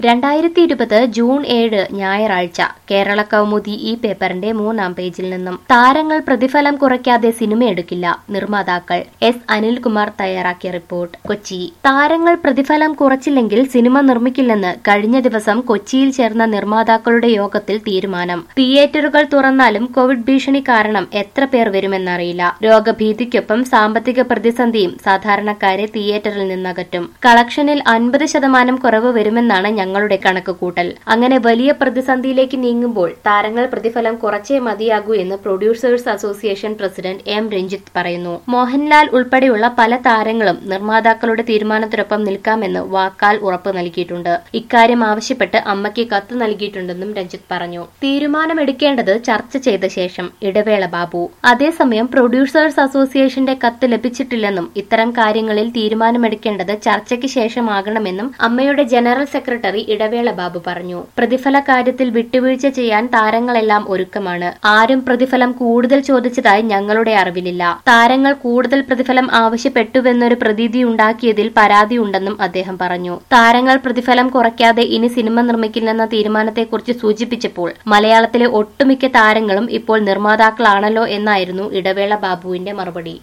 രണ്ടായിരത്തി ഇരുപത് ജൂൺ ഏഴ് ഞായറാഴ്ച കേരള കൗമുദി ഈ പേപ്പറിന്റെ മൂന്നാം പേജിൽ നിന്നും താരങ്ങൾ പ്രതിഫലം കുറയ്ക്കാതെ സിനിമ എടുക്കില്ല നിർമ്മാതാക്കൾ എസ് അനിൽകുമാർ തയ്യാറാക്കിയ റിപ്പോർട്ട് കൊച്ചി താരങ്ങൾ പ്രതിഫലം കുറച്ചില്ലെങ്കിൽ സിനിമ നിർമ്മിക്കില്ലെന്ന് കഴിഞ്ഞ ദിവസം കൊച്ചിയിൽ ചേർന്ന നിർമ്മാതാക്കളുടെ യോഗത്തിൽ തീരുമാനം തിയേറ്ററുകൾ തുറന്നാലും കോവിഡ് ഭീഷണി കാരണം എത്ര പേർ വരുമെന്നറിയില്ല രോഗഭീതിക്കൊപ്പം സാമ്പത്തിക പ്രതിസന്ധിയും സാധാരണക്കാരെ തിയേറ്ററിൽ നിന്നകറ്റും കളക്ഷനിൽ അൻപത് ശതമാനം കുറവ് വരുമെന്നാണ് ഞങ്ങളുടെ കണക്കുകൂട്ടൽ അങ്ങനെ വലിയ പ്രതിസന്ധിയിലേക്ക് നീങ്ങുമ്പോൾ താരങ്ങൾ പ്രതിഫലം കുറച്ചേ മതിയാകൂ എന്ന് producers association president M Ranjith പറയുന്നു മോഹൻലാൽ ഉൾപ്പെടെയുള്ള പല താരങ്ങളും നിർമ്മാതാക്കളുടെ തീരുമാനത്തിനൊപ്പം നിൽക്കാമെന്ന് വാക്കാൽ ഉറപ്പ് നൽകിയിട്ടുണ്ട് ഇക്കാര്യം ആവശ്യപ്പെട്ട് അമ്മയ്ക്ക് കത്ത് നൽകിയിട്ടുണ്ടെന്നും രഞ്ജിത്ത് പറഞ്ഞു തീരുമാനമെടുക്കേണ്ടത് ചർച്ച ചെയ്ത ശേഷം ഇടവേള ബാബു അതേസമയം പ്രൊഡ്യൂസേഴ്സ് അസോസിയേഷന്റെ കത്ത് ലഭിച്ചിട്ടില്ലെന്നും ഇത്തരം കാര്യങ്ങളിൽ തീരുമാനമെടുക്കേണ്ടത് ചർച്ചയ്ക്ക് ശേഷമാകണമെന്നും അമ്മയുടെ ജനറൽ സെക്രട്ടറി ഇടവേള ബാബു പറഞ്ഞു പ്രതിഫല കാര്യത്തിൽ വിട്ടുവീഴ്ച ചെയ്യാൻ താരങ്ങളെല്ലാം ഒരുക്കമാണ് ആരും പ്രതിഫലം കൂടുതൽ ചോദിച്ചതായി ഞങ്ങളുടെ അറിവിലില്ല താരങ്ങൾ കൂടുതൽ പ്രതിഫലം ആവശ്യപ്പെട്ടുവെന്നൊരു പ്രതീതി ഉണ്ടാക്കിയതിൽ പരാതിയുണ്ടെന്നും അദ്ദേഹം പറഞ്ഞു താരങ്ങൾ പ്രതിഫലം കുറയ്ക്കാതെ ഇനി സിനിമ നിർമ്മിക്കില്ലെന്ന തീരുമാനത്തെക്കുറിച്ച് സൂചിപ്പിച്ചപ്പോൾ മലയാളത്തിലെ ഒട്ടുമിക്ക താരങ്ങളും ഇപ്പോൾ നിർമ്മാതാക്കളാണല്ലോ എന്നായിരുന്നു ഇടവേള ബാബുവിന്റെ മറുപടി